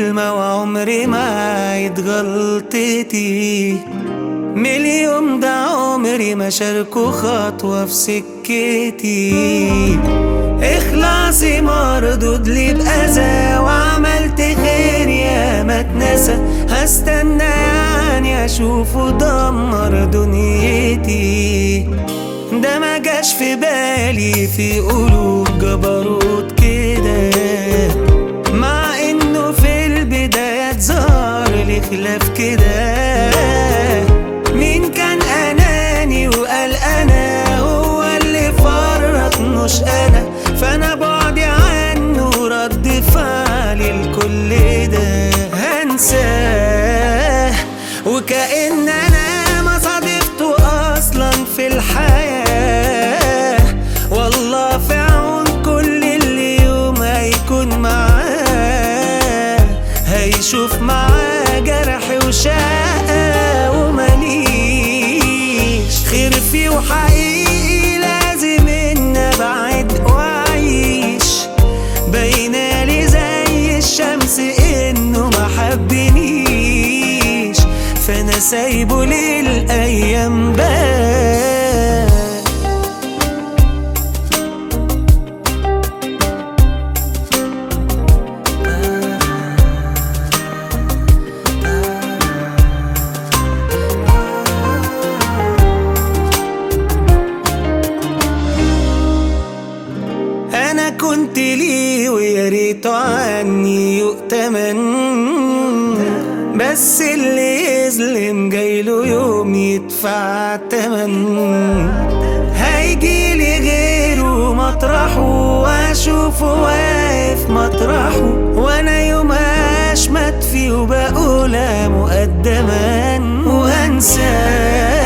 كلمة وعمري ما عيد غلطتي مليون ده عمري ما شاركوا خطوة في سكتي إخلاصي مردود لي بأذى وعملت خير يا ما اتنسى هستنى يعني أشوفه دمر دنيتي ده ما جاش في بالي في قلوب جبروت كده مع انه في البدايات ظهر لي خلاف كده مين كان اناني وقال انا هو اللي فرط مش انا فانا بعدي عنه رد فعلي لكل ده هنساه وكأن انا ما صادفته اصلا في الحياة والله في عون كل اللي يوم هيكون معاه هيشوف معاه جرح وشقة ومليش خير فيه وحقيقي لازم ان ابعد واعيش باينالي زي الشمس انه ما حبنيش فانا سايبه للايام بقى انا كنت ليه ويا ريته عني يؤتمن بس اللي يظلم جايله يوم يدفع التمن هيجيلي غيره مطرحه واشوفه واقف مطرحه وانا يوم اشمت فيه وبقولها مقدما وانساه